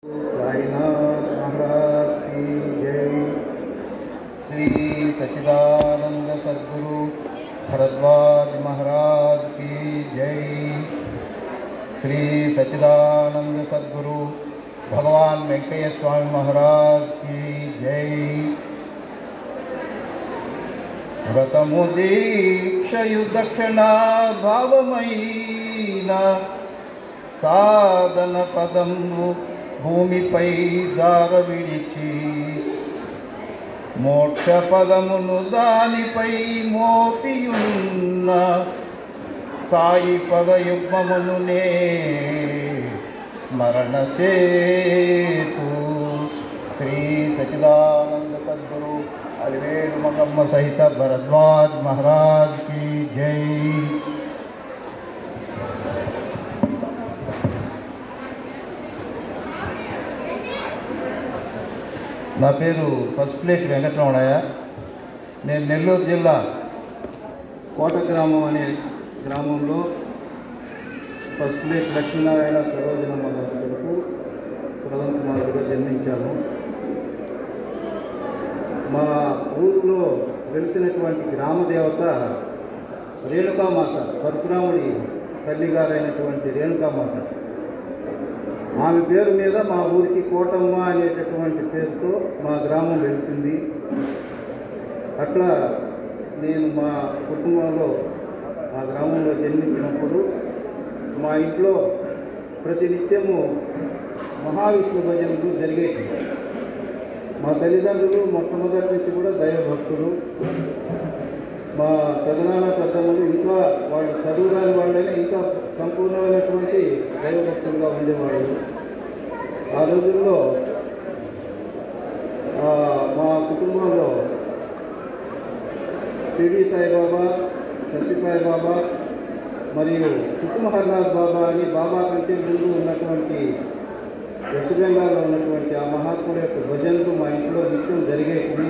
साईनाथ महाराज की जय श्री सच्चिदानंद सद्गुरु भरद्वाज महाराज की जय श्री सच्चिदानंद सद्गुरु भगवान वेंकैया स्वामी महाराज की जय వ్రతము దీక్షయు దక్షిణ భావమైన సాధన పదము భూమిపై జార విడిచి మోక్ష పదమును దానిపై మోపియున్న సాయి పదయుగ్మమునునే స్మరణ చేతు శ్రీ సచిదానంద సద్గురు అలివేలు మంగమ్మ సహిత భరద్వాజ్ మహారాజ్ కి జై నా పేరు ఫస్ట్ ప్లేస్ వెంకటరమణయ్య నేను నెల్లూరు జిల్లా కోట గ్రామం అనే గ్రామంలో ఫస్ట్ ప్లేస్ లక్ష్మీనారాయణ సరోజనమ్మ గారి కొడుకు ప్రథమ కుమారుడిగా జన్మించాను మా ఊరిలో వెళ్తున్నటువంటి గ్రామ దేవత రేణుకామాత పరశురాముడి తల్లి గారైనటువంటి రేణుకామాత ఆమె పేరు మీద మా ఊరికి కోటమ్మ అనేటటువంటి పేరుతో మా గ్రామం వెళ్తుంది అట్లా నేను మా కుటుంబంలో మా గ్రామంలో జన్మించినప్పుడు మా ఇంట్లో ప్రతినిత్యము మహావిష్ణు భజనలు జరిగేవి మా తల్లిదండ్రులు మొట్టమొదటి నుంచి కూడా దైవభక్తులు మా పెదనాన్న పెద్దమ్మలు ఇంకా వాళ్ళు చదువురాని వాళ్ళైనా ఇంకా సంపూర్ణమైనటువంటి దైవభక్తులుగా ఉండేవాళ్ళు ఆ రోజుల్లో ఆ, మా కుటుంబంలో షిరిడి సాయిబాబా సత్యసాయి బాబా మరియు కుటుంబహర్నాథ్ బాబా అని బాబా కంటే ముందు ఉన్నటువంటి వెస్ట్ బెంగాల్లో ఉన్నటువంటి ఆ మహాత్ముల యొక్క భజనలు మా ఇంట్లో నిత్యం జరిగేవి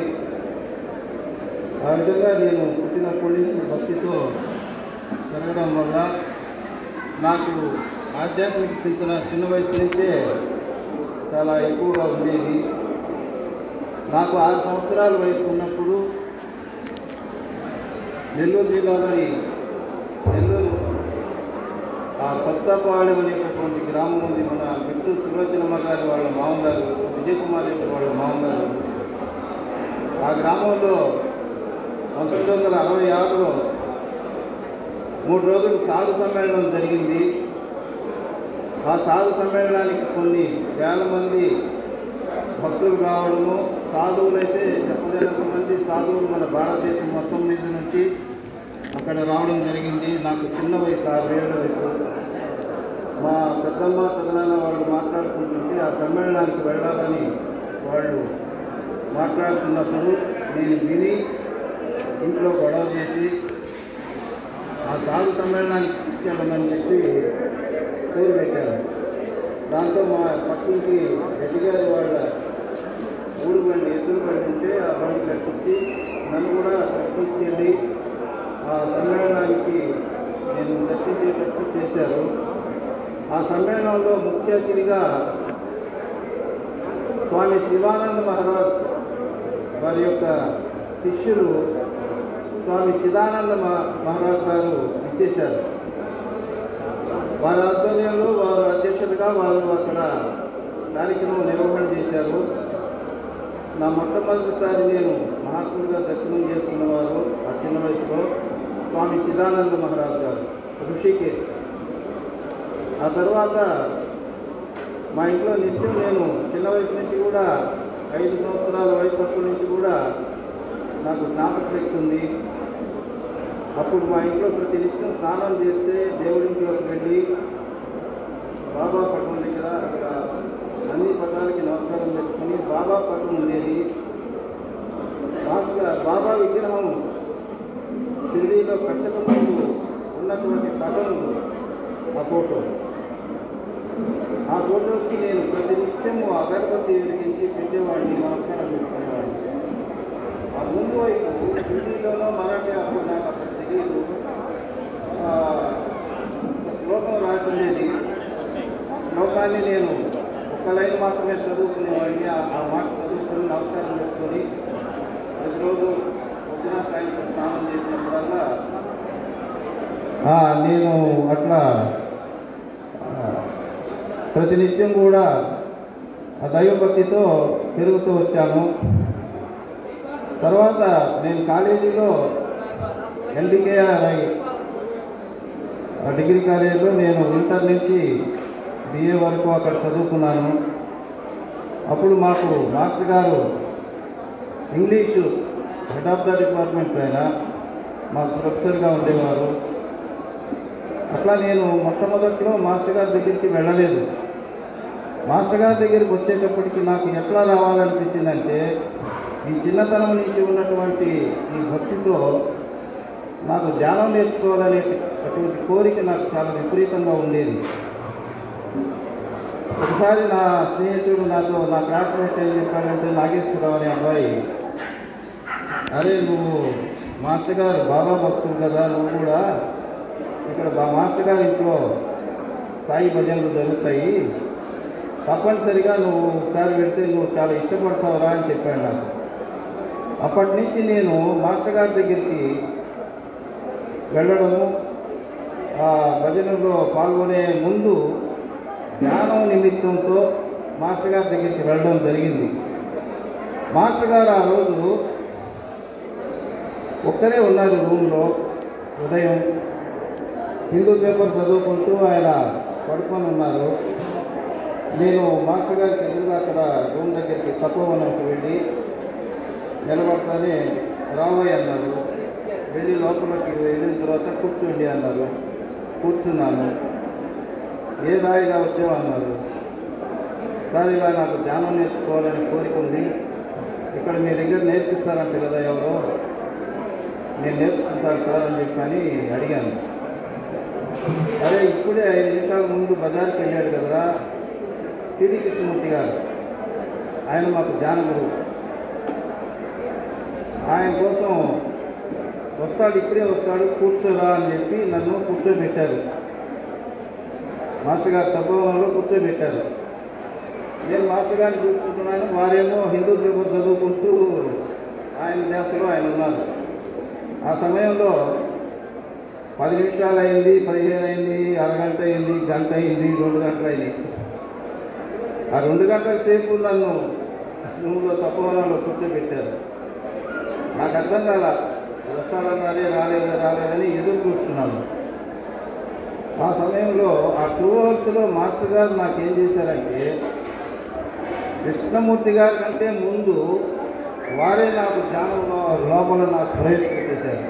ఆ విధంగా నేను పుట్టినప్పటి నుంచి భక్తితో పెరగడం వల్ల నాకు ఆధ్యాత్మిక చింతన చిన్న వయసు నుంచే చాలా ఎక్కువగా ఉండేది నాకు ఆరు సంవత్సరాల వయసు ఉన్నప్పుడు నెల్లూరు జిల్లాలోని నెల్లూరు ఆ కొత్తపాలెం అనేటటువంటి గ్రామం ఉంది మన మిట్టు సులోచనమ్మ గారి వాళ్ళ మామగారు విజయకుమార్ రెడ్డి వాళ్ళ మామగారు ఆ గ్రామంలో పంతొమ్మిది వందల అరవై ఆరులో మూడు రోజులు సాధు సమ్మేళనం జరిగింది ఆ సాధు సమ్మేళనానికి కొన్ని వేల మంది భక్తులు రావడము సాధువులైతే చెప్పలేనంత మంది సాధువులు మన భారతదేశం మొత్తం మీద నుంచి అక్కడ రావడం జరిగింది నాకు చిన్న వయసు ఆరు ఏళ్ళ వయసు మా పెద్దమ్మ పెద్దనాన్న వాళ్ళు మాట్లాడుకుంటుంటే ఆ సమ్మేళనానికి వెళ్ళాలని వాళ్ళు మాట్లాడుతున్నప్పుడు నేను విని ఇంట్లో గొడవ చేసి ఆ సాగు సమ్మేళనానికి తీసుకెళ్ళమని చెప్పి పేరు పెట్టారు దాంతో మా పక్కింటి రెడ్డి గారి వాళ్ళ ఊరు బండి ఎదురు బండి ఉంటే ఆ బండికి ఎక్కించి నన్ను కూడా తీసుకెళ్ళి ఆ సమ్మేళనానికి నేను దర్శించేటట్టు చేశారు ఆ సమ్మేళనంలో ముఖ్య అతిథిగా స్వామి శివానంద మహారాజ్ వారి యొక్క శిష్యులు స్వామి చిదానంద మహా- మహారాజ్ గారు ఇచ్చేశారు వారి ఆధ్వర్యంలో వారు అధ్యక్షులుగా వారు అక్కడ కార్యక్రమం నిర్వహణ చేశారు నా మొట్టమొదటిసారి నేను మహాత్ముడిగా దర్శనం చేసుకున్నవారు ఆ చిన్న వయసులో స్వామి చిదానంద మహారాజ్ గారు ఋషికేశ్ ఆ తర్వాత మా ఇంట్లో నిత్యం నేను చిన్న వయసు నుంచి కూడా ఐదు సంవత్సరాల వయసు అప్పటి నుంచి కూడా నాకు జ్ఞాపక శక్తి ఉంది అప్పుడు మా ఇంట్లో ప్రతి నిత్యం స్నానం చేస్తే దేవుడి ఇంట్లోకి వెళ్ళి బాబా పటం దగ్గర అక్కడ అన్ని పటాలకి నమస్కారం పెట్టుకుని బాబా పటం ఉండేది బాబా బాబా విగ్రహం షిరిడీలో కట్టక ముందు ఉన్నటువంటి పటం ఆ ఫోటో ఆ ఫోటోకి నేను ప్రతి నిత్యము అగరబత్తి వెలిగించి పెట్టేవాడిని నమస్కారం పెట్టుకునేవాడిని ఆ ముందు వైపు హిందీలోనో మరాఠీ అప్పుడు నాకు అక్కడ తెలియదు ఆ, ఒక శ్లోకం రాసిండేది శ్లోకాన్ని నేను ఒక ఒక్క లైన్ మాత్రమే చదువుకునేవాడిని ఆ ఆ మాట చదువుకొని నమస్కారం చేసుకొని ప్రతిరోజు పొద్దున సాయంత్రం స్నానం చేసినప్పుడల్లా ఆ, నేను అట్లా ఆ, ప్రతినిత్యం కూడా ఆ దైవభక్తితో పెరుగుతూ వచ్చాను తర్వాత నేను కాలేజీలో ఎన్డికేఆర్ఐ డిగ్రీ కాలేజీలో నేను ఇంటర్ నుంచి బిఏ వరకు అక్కడ చదువుకున్నాను అప్పుడు మాకు మాస్టర్ గారు English head of the department ఆయన మాకు ప్రొఫెసర్గా ఉండేవారు అట్లా నేను మొట్టమొదట్లో మాస్టర్ గారి దగ్గరికి వెళ్ళలేదు మాస్టర్ గారి దగ్గరికి వచ్చేటప్పటికి నాకు ఎట్లా రావాలనిపించిందంటే ఈ చిన్నతనం నుంచి ఉన్నటువంటి ఈ భక్తితో నాకు ధ్యానం నేర్చుకోవాలనే అటువంటి కోరిక నాకు చాలా విపరీతంగా ఉండేది ఒకసారి నా స్నేహితుడు నాతో నా క్లాస్మేట్ ఏం చెప్పాడంటే నాగేశ్వరరావు అనే అబ్బాయి అరే నువ్వు మాస్టర్ గారు బాబా భక్తుడు కదా నువ్వు కూడా ఇక్కడ మా మాస్టర్ గారి ఇంట్లో సాయి భజనలు జరుగుతాయి తప్పనిసరిగా నువ్వు ఒకసారి వెళ్తే నువ్వు చాలా ఇష్టపడతావురా అని చెప్పాడు నాకు అప్పటి నుంచి నేను మాస్టర్ గారి దగ్గరికి వెళ్ళడము ఆ భజనలో పాల్గొనే ముందు ధ్యానం నిమిత్తంతో మాస్టర్ గారి దగ్గరికి వెళ్ళడం జరిగింది మాస్టర్ గారు ఆ రోజు ఒక్కరే ఉన్నారు రూమ్లో ఉదయం హిందూ పేపర్ చదువుకుంటూ ఆయన పడుకొని ఉన్నారు నేను మాస్టర్ గారికి ఎదురుగా అక్కడ రూమ్ దగ్గరికి తపోవనంకి వెళ్ళి నిలబడతానే రావయ్య అన్నారు వెళ్ళి లోపలికి వెళ్ళిన తర్వాత కూర్చోండి అన్నారు కూర్చున్నాను ఏ రాయిగా వచ్చావు అన్నారు సార్ ఇలా నాకు ధ్యానం నేర్చుకోవాలని కోరిక ఉంది ఇక్కడ మీ దగ్గర నేర్పిస్తారంట కదా ఎవరో నేను నేర్చుకుంటాను సార్ అని చెప్పని అడిగాను అరే ఇప్పుడే ఐదు నిమిషాల ముందు బజార్కి వెళ్ళాడు కదరా టిడి కృష్ణమూర్తి గారు ఆయన మాకు ధ్యాన గురువు ఆయన కోసం వస్తాడు ఇప్పుడే వస్తాడు కూర్చోరా అని చెప్పి నన్ను కూర్చోబెట్టారు మాస్టర్ గారు తపోవనంలో కూర్చోబెట్టారు నేను మాస్టర్ గారిని చూసుకుంటున్నాను వారేమో హిందూ పేపర్ చదువుకుంటూ ఆయన దేశంలో ఆయన ఉన్నారు ఆ సమయంలో పది నిమిషాలు అయింది పదిహేను అయింది అరగంట అయింది గంట అయింది రెండు గంటలు అయింది ఆ రెండు గంటల సేపు నన్ను రూమ్లో తపోవనంలో కూర్చోబెట్టారు నాకు అర్థం కాల వస్తాడన్నారే రాలేదు రాలేదని ఎదురు చూస్తున్నాను ఆ సమయంలో ఆ టూ అవర్స్లో మాస్టర్ గారు నాకేం చేశారంటే కృష్ణమూర్తి గారి కంటే ముందు వారే నాకు ధ్యానంలో లోపల నాకు ప్రవేశపెట్టేశారు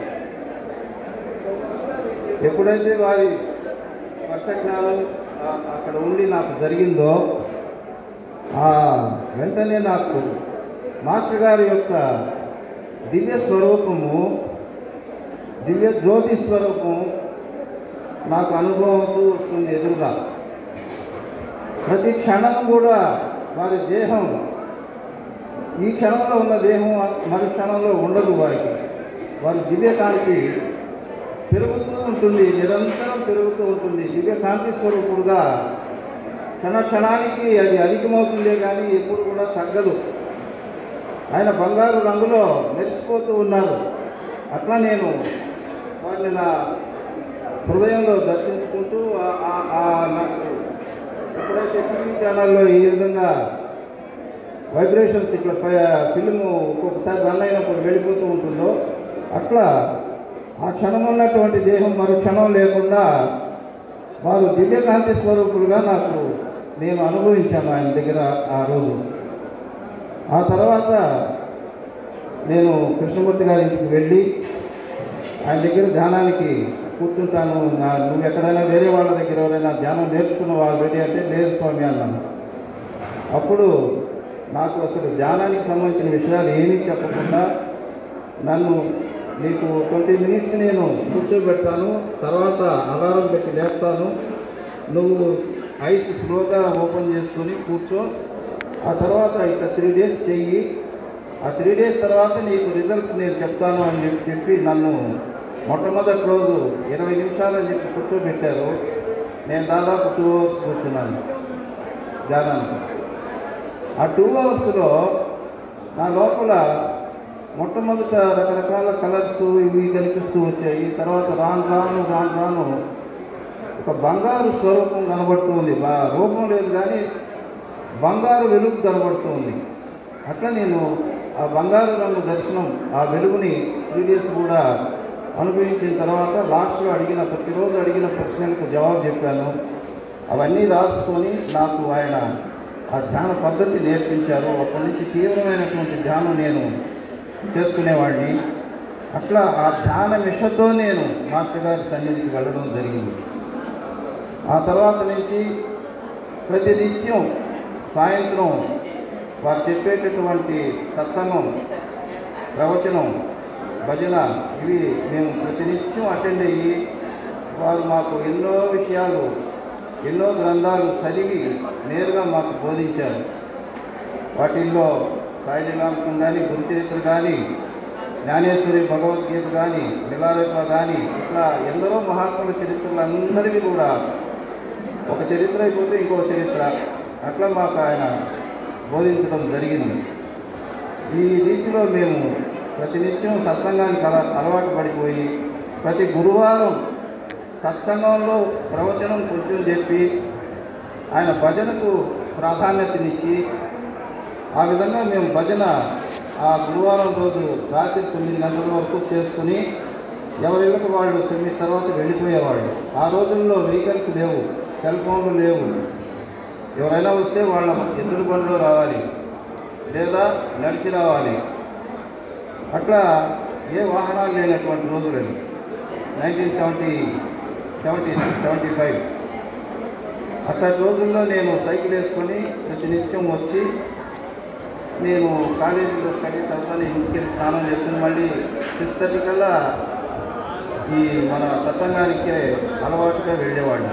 ఎప్పుడైతే వారి స్పర్శ జ్ఞానం ఆ- అక్కడ ఉండి నాకు జరిగిందో ఆ వెంటనే నాకు మాస్టర్ గారి యొక్క దివ్య స్వరూపము దివ్య జ్యోతి స్వరూపం నాకు అనుభవం అవుతూ వస్తుంది ఎదురుగా ప్రతి క్షణం కూడా వారి దేహం ఈ క్షణంలో ఉన్న దేహం మరు క్షణంలో ఉండదు వారికి వారి దివ్య కాంతి పెరుగుతూ ఉంటుంది నిరంతరం పెరుగుతూ ఉంటుంది దివ్య కాంతి స్వరూపుడుగా క్షణ క్షణానికి అది అధికమవుతుందే కానీ ఎప్పుడు కూడా తగ్గదు ఆయన బంగారు రంగులో మెరిసిపోతూ ఉన్నారు అట్లా నేను వారిని నా హృదయంలో దర్శించుకుంటూ ఆ- ఆ- ఆ నాకు ఎప్పుడైతే టీవీ ఛానల్లో ఈ విధంగా వైబ్రేషన్స్ ఇట్లా ఫిల్మ్ ఒక్కొక్కసారి రన్ అయినప్పుడు వెళ్ళిపోతూ ఉంటుందో అట్లా ఆ క్షణం ఉన్నటువంటి దేహం మరో క్షణం లేకుండా వారు దివ్యకాంతి స్వరూపులుగా నాకు నేను అనుభవించాను ఆయన దగ్గర ఆ రోజు ఆ తర్వాత నేను కృష్ణమూర్తి గారి ఇంటికి వెళ్ళి ఆయన దగ్గర ధ్యానానికి కూర్చుంటాను నా నువ్వు ఎక్కడైనా వేరే వాళ్ళ దగ్గర ఎవరైనా ధ్యానం నేర్చుకున్న వాళ్ళు రెడీ అంటే లేదు స్వామి అన్నాను అప్పుడు నాకు అసలు ధ్యానానికి సంబంధించిన విషయాలు ఏమీ చెప్పకుండా నన్ను నీకు ట్వంటీ మినిట్స్ నేను కూర్చోబెడతాను తర్వాత అలారం పెట్టి లేపుతాను నువ్వు ఐస్ స్లోగా ఓపెన్ చేసుకొని కూర్చో ఆ తర్వాత ఇక త్రీ డేస్ చెయ్యి ఆ త్రీ డేస్ తర్వాత నీకు రిజల్ట్స్ నేను చెప్తాను అని చెప్పి చెప్పి నన్ను మొట్టమొదటి రోజు ఇరవై నిమిషాలు అని చెప్పి కూర్చోబెట్టారు నేను దాదాపు టూ అవర్స్ కూర్చున్నాను ధ్యానానికి ఆ టూ అవర్స్లో నా లోపల మొట్టమొదట రకరకాల కలర్స్ ఇవి కనిపిస్తూ వచ్చాయి తర్వాత రాను రాను రాను రాను ఒక బంగారు స్వరూపం కనబడుతుంది బా రూపం లేదు కానీ బంగారు వెలుగు కనబడుతుంది అట్లా నేను ఆ బంగారు రంగు దర్శనం ఆ వెలుగుని త్రీ డేస్ కూడా అనుభవించిన తర్వాత లాస్ట్లో అడిగిన ప్రతిరోజు అడిగిన ప్రశ్నలకు జవాబు చెప్పాను అవన్నీ రాసుకొని నాకు ఆయన ఆ ధ్యాన పద్ధతి నేర్పించారు అప్పటి నుంచి తీవ్రమైనటువంటి ధ్యానం నేను చేసుకునేవాడిని అట్లా ఆ ధ్యాన మిషతో నేను మాస్టర్ గారి సన్నిధికి వెళ్ళడం జరిగింది ఆ తర్వాత నుంచి ప్రతి నిత్యం సాయంత్రం వారు చెప్పేటటువంటి సత్సంగం ప్రవచనం భజన ఇవి మేము ప్రతినిత్యం అటెండ్ అయ్యి వారు మాకు ఎన్నో విషయాలు ఎన్నో గ్రంథాలు చదివి నేరుగా మాకు బోధించారు వాటిల్లో సాయిలీలాంకం కానీ గురుచరిత్ర కానీ జ్ఞానేశ్వరి భగవద్గీత కానీ నిలారేప కానీ ఇట్లా ఎందరో మహాత్ముల చరిత్రలు అందరికీ కూడా ఒక చరిత్ర అయిపోతే ఇంకో చరిత్ర అట్లా మాకు ఆయన బోధించడం జరిగింది ఈ రీతిలో మేము ప్రతినిత్యం సత్సంగానికి అల అలవాటు పడిపోయి ప్రతి గురువారం సత్సంగంలో ప్రవచనం కొంచెం చెప్పి ఆయన భజనకు ప్రాధాన్యతనిచ్చి ఆ విధంగా మేము భజన ఆ గురువారం రోజు రాత్రి తొమ్మిది గంటల వరకు చేసుకుని ఎవరిళ్ళకి వాళ్ళు తొమ్మిది తర్వాత వెళ్ళిపోయేవాళ్ళు ఆ రోజుల్లో వెహికల్స్ లేవు సెల్ ఫోన్లు లేవు ఎవరైనా వస్తే వాళ్ళ ఎదురు బండిలో రావాలి లేదా నడిచి రావాలి అట్లా ఏ వాహనాలు లేనటువంటి రోజులు nineteen seventy seventy seventy five అట్లాంటి రోజుల్లో నేను సైకిల్ వేసుకొని ప్రతినిత్యం వచ్చి నేను కాలేజీలో స్టడీ చదువుతాను ఇంటికి వెళ్ళి స్నానం చేసుకుని మళ్ళీ సిక్స్ థర్టీ కల్లా ఈ మన సత్సంగానికి అలవాటుగా వెళ్ళేవాడిని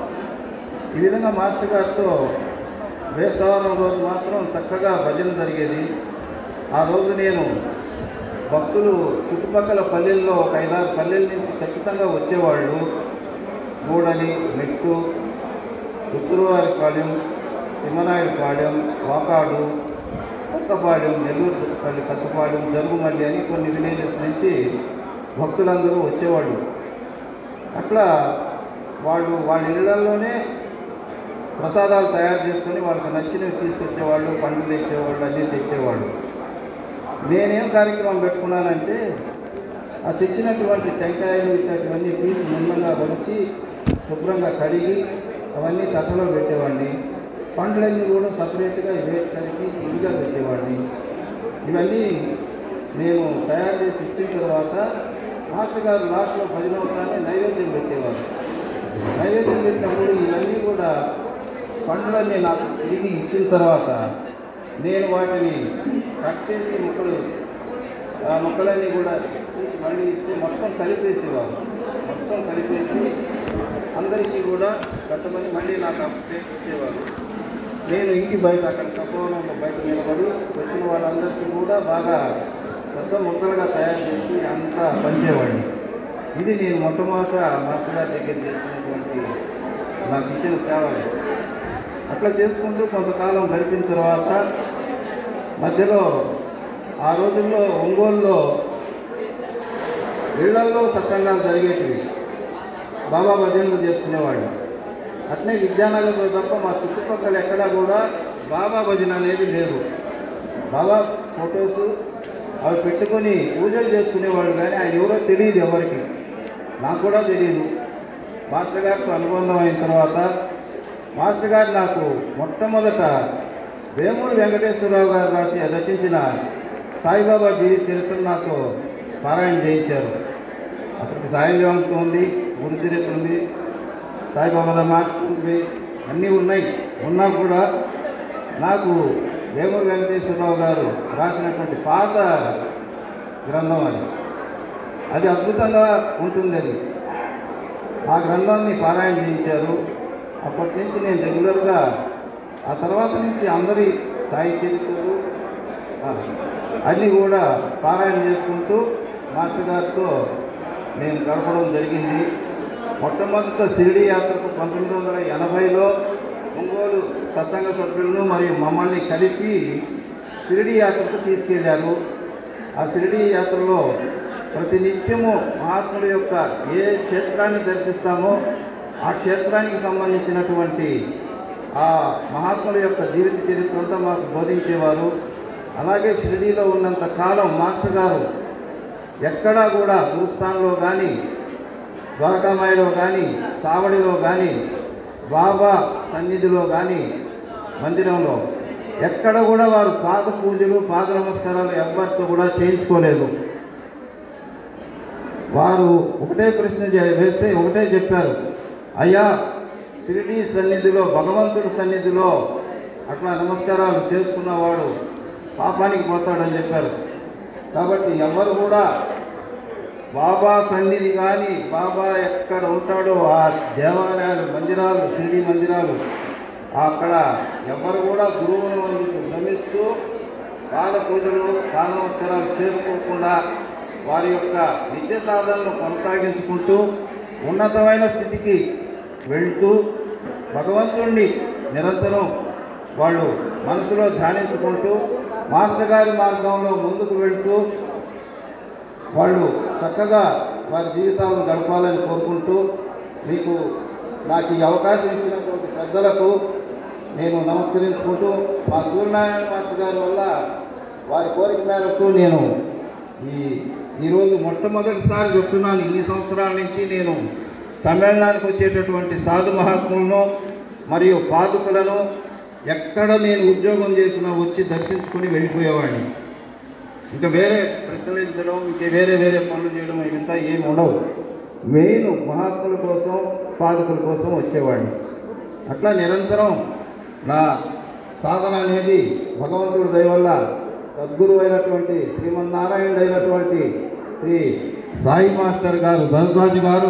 ఈ విధంగా మాస్టర్ గారితో వేసవరం రోజు మాత్రం చక్కగా భజన జరిగేది ఆ రోజు నేను భక్తులు చుట్టుపక్కల పల్లెల్లో ఒక ఐదారు పల్లెల నుంచి ఖచ్చితంగా వచ్చేవాళ్ళు గూడని మెట్టు ఉత్తరవారిపాలెం తిమ్మనాయుడుపాలెం వాకాడు కొత్తపాలెం నెల్లూరు పల్లి కొత్తపాలెం జరుగుమల్లి అని కొన్ని విలేజెస్ నుంచి భక్తులందరూ వచ్చేవాళ్ళు అట్లా వాళ్ళు వాళ్ళ ఇళ్లలోనే ప్రసాదాలు తయారు చేసుకొని వాళ్ళకి నచ్చినవి తీసుకొచ్చేవాళ్ళు పండ్లు తెచ్చేవాళ్ళు అన్నీ తెచ్చేవాళ్ళు నేనేం కార్యక్రమం పెట్టుకున్నానంటే ఆ తెచ్చినటువంటి టెంకాయలు ఇట్లాంటివన్నీ తీసి ముందంగా వలిచి శుభ్రంగా కడిగి అవన్నీ తట్టలో పెట్టేవాడిని పండ్లన్నీ కూడా సపరేట్గా వేసి కడిగి ఇదిగా పెట్టేవాడిని ఇవన్నీ నేను తయారు చేసి ఇచ్చిన తర్వాత మాస్టర్ గారు లాస్ట్లో భజనవసాన్ని నైవేద్యం పెట్టేవారు నైవేద్యం పెట్టినప్పుడు ఇవన్నీ కూడా పండ్లన్నీ నాకు తిరిగి ఇచ్చిన తర్వాత నేను వాటిని కట్ చేసి ముక్కలు ఆ ముక్కలన్నీ కూడా తీసి మళ్ళీ ఇచ్చి మొత్తం కలిపేసేవారు మొత్తం కలిపేసి అందరికీ కూడా కట్టమని మళ్ళీ నాకు అప్డేట్ ఇచ్చేవారు నేను ఇంటి బయట అక్కడ తపోవనంలో బయట నిలబడి వచ్చిన వాళ్ళందరికీ కూడా బాగా పెద్ద ముక్కలుగా తయారు చేసి అంతా పంచేవాడిని ఇది నేను మొట్టమొదట మాస్టర్ గారి దగ్గర చేసినటువంటి నాకు ఇచ్చిన సేవ ఇది. అట్లా చేసుకుంటూ కొంతకాలం గడిపిన తర్వాత మధ్యలో ఆ రోజుల్లో ఒంగోలులో ఇళ్లలో సత్సంగాలు జరిగేటివి బాబా భజనలు చేసుకునేవాళ్ళు అట్లే విద్యానగర్లో తప్ప మా చుట్టుపక్కల ఎక్కడా కూడా బాబా భజన అనేది లేదు బాబా ఫొటోస్ అవి పెట్టుకొని పూజలు చేసుకునేవాళ్ళు కానీ ఆయన ఎవరో తెలియదు ఎవరికి నాకు కూడా తెలియదు మాస్టర్ గారితో అనుబంధం అయిన తర్వాత మాస్టర్ గారు నాకు మొట్టమొదట వేమూరి వెంకటేశ్వరరావు గారు రాసి రచించిన సాయిబాబా జీవిత చరిత్ర నాకు పారాయణ చేయించారు అప్పటికి సాయిబాబాతో ఉంది గురు చరిత్ర ఉంది సాయిబాబా మాట ఉంది అన్నీ ఉన్నాయి ఉన్నా కూడా నాకు వేమూరి వెంకటేశ్వరరావు గారు రాసినటువంటి పాత గ్రంథం అది అది అద్భుతంగా ఉంటుంది అది ఆ గ్రంథాన్ని పారాయణ చేయించారు అప్పటి నుంచి నేను రెగ్యులర్గా ఆ తర్వాత నుంచి అందరి సాయి చరిత్రలు ఆ, అన్నీ కూడా పారాయణ చేసుకుంటూ మాస్టర్ గారితో నేను గడపడం జరిగింది మొట్టమొదట షిరిడి యాత్రకు పంతొమ్మిది వందల ఎనభైలో ఒంగోలు సత్సంగ సభ్యులను మరియు మమ్మల్ని కలిపి షిరిడి యాత్రకు తీసుకెళ్లారు ఆ షిరిడి యాత్రలో ప్రతి నిత్యము మహాత్ముడి యొక్క ఏ క్షేత్రాన్ని దర్శిస్తామో ఆ క్షేత్రానికి సంబంధించినటువంటి ఆ మహాత్ముల యొక్క జీవిత చరిత్ర అంతా మాకు బోధించేవారు అలాగే షిరిడీలో ఉన్నంత కాలం మాస్టర్ గారు ఎక్కడా కూడా గురుస్థాన్లో కానీ ద్వారకామాయిలో కానీ సావడిలో కానీ బాబా సన్నిధిలో కానీ మందిరంలో ఎక్కడ కూడా వారు పాద పూజలు పాద నమస్కారాలు ఎవరితో కూడా చేయించుకోలేదు వారు ఒకటే ప్రశ్న చే- వేస్తే ఒకటే చెప్పారు అయ్యా షిరిడి సన్నిధిలో భగవంతుడి సన్నిధిలో అట్లా నమస్కారాలు చేసుకున్నవాడు పాపానికి పోతాడని చెప్పారు కాబట్టి ఎవరు కూడా బాబా సన్నిధి కానీ బాబా ఎక్కడ ఉంటాడో ఆ దేవాలయాలు మందిరాలు షిరిడి మందిరాలు అక్కడ ఎవరు కూడా గురువును అందుకు శ్రమిస్తూ పాద పూజలు పాద నమస్కారాలు చేసుకోకుండా వారి యొక్క నిత్య సాధనను కొనసాగించుకుంటూ ఉన్నతమైన స్థితికి వెళ్తూ భగవంతుణ్ణి నిరంతరం వాళ్ళు మనసులో ధ్యానించుకుంటూ మాస్టర్ గారి మార్గంలో ముందుకు వెళ్తూ వాళ్ళు చక్కగా వారి జీవితాలను గడపాలని కోరుకుంటూ మీకు నాకు ఈ అవకాశం ఇచ్చినటువంటి పెద్దలకు నేను నమస్కరించుకుంటూ మా సూర్యనారాయణ మాస్టర్ గారి వల్ల వారి కోరిక మేరకు నేను ఈ ఈరోజు మొట్టమొదటిసారి చెప్తున్నాను ఇన్ని సంవత్సరాల నుంచి నేను తమిళనాడుకు వచ్చేటటువంటి సాధు మహాత్ములను మరియు పాదుకులను ఎక్కడ నేను ఉద్యోగం చేసినా వచ్చి దర్శించుకొని వెళ్ళిపోయేవాడిని ఇంకా వేరే ప్రశ్నలించడం ఇంకా వేరే వేరే పనులు చేయడం ఇవంతా ఏమి ఉండవు మెయిన్ మహాత్ముల కోసం పాదకుల కోసం వచ్చేవాడిని అట్లా నిరంతరం నా సాధన అనేది భగవంతుడి దయ వల్ల సద్గురు అయినటువంటి శ్రీమన్నారాయణుడు అయినటువంటి శ్రీ సాయి మాస్టర్ గారు భరద్వాజ్ గారు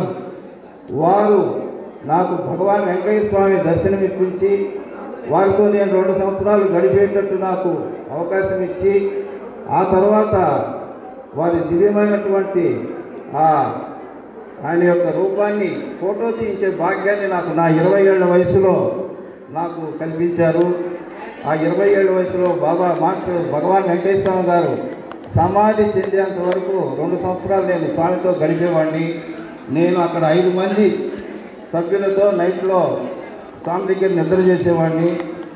వారు నాకు భగవాన్ వెంకయ్య స్వామి దర్శనమిప్పించి వారితో నేను రెండు సంవత్సరాలు గడిపేటట్టు నాకు అవకాశం ఇచ్చి ఆ తర్వాత వారి దివ్యమైనటువంటి ఆ ఆయన యొక్క రూపాన్ని ఫోటో తీయించే భాగ్యాన్ని నాకు నా ఇరవై ఏళ్ల వయసులో నాకు కల్పించారు ఆ ఇరవై ఏళ్ల వయసులో బాబా మాస్టర్ భగవాన్ వెంకటేశ్వర గారు సమాధి చెందేంత వరకు రెండు సంవత్సరాలు నేను స్వామితో గడిపేవాడిని నేను అక్కడ ఐదు మంది సభ్యులతో నైట్లో స్వామి దగ్గర నిద్ర చేసేవాడిని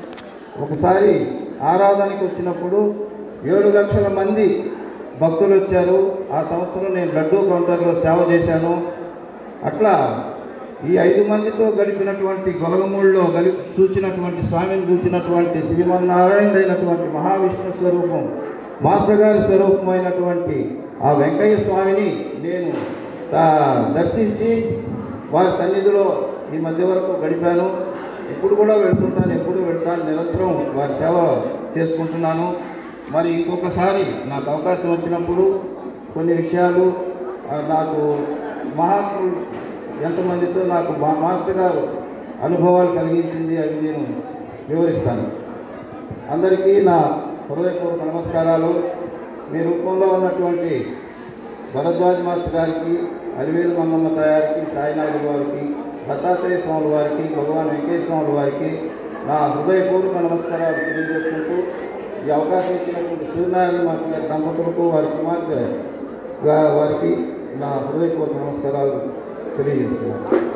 ఒకసారి ఆరాధనకి వచ్చినప్పుడు ఏడు లక్షల మంది భక్తులు వచ్చారు ఆ సంవత్సరం నేను లడ్డూ కౌంటర్లో సేవ చేశాను అట్లా ఈ ఐదు మందితో గడిపినటువంటి గొలగమూడిలో గలి చూచినటువంటి స్వామిని చూసినటువంటి శ్రీమన్నారాయణ అయినటువంటి మహావిష్ణు స్వరూపం మాస్టర్ గారి స్వరూపమైనటువంటి ఆ వెంకయ్య స్వామిని నేను ఆ, దర్శించి వారి సన్నిధిలో ఈ మధ్య వరకు గడిపాను ఇప్పుడు కూడా వెళ్తుంటాను ఎప్పుడు వెళ్తాను నిరంతరం వారి సేవ చేసుకుంటున్నాను మరి ఇంకొకసారి నాకు అవకాశం వచ్చినప్పుడు కొన్ని విషయాలు ఆ, నాకు మహాత్ములు ఎంతమందితో నాకు మా మాస్టర్ గారు అనుభవాలు కలిగించింది అవి నేను వివరిస్తాను అందరికీ నా హృదయపూర్వక నమస్కారాలు మీ రూపంలో ఉన్నటువంటి భరద్వాజ్ మాస్టర్ గారికి అలివేలు మంగమ్మ తయారికి సాయినాయుడు వారికి దత్తాత్రేయ స్వామి వారికి భగవాన్ వెంకటేశ్వర స్వామి వారికి నా హృదయపూర్వక నమస్కారాలు తెలియజేసుకుంటూ ఈ అవకాశం ఇచ్చినటువంటి సూర్యనారాయణ మాస్టర్ గారి దంపతులకు వారి కుమార్తె గా- వారికి నా హృదయపూర్వక నమస్కారాలు తెలియజేస్తున్నాను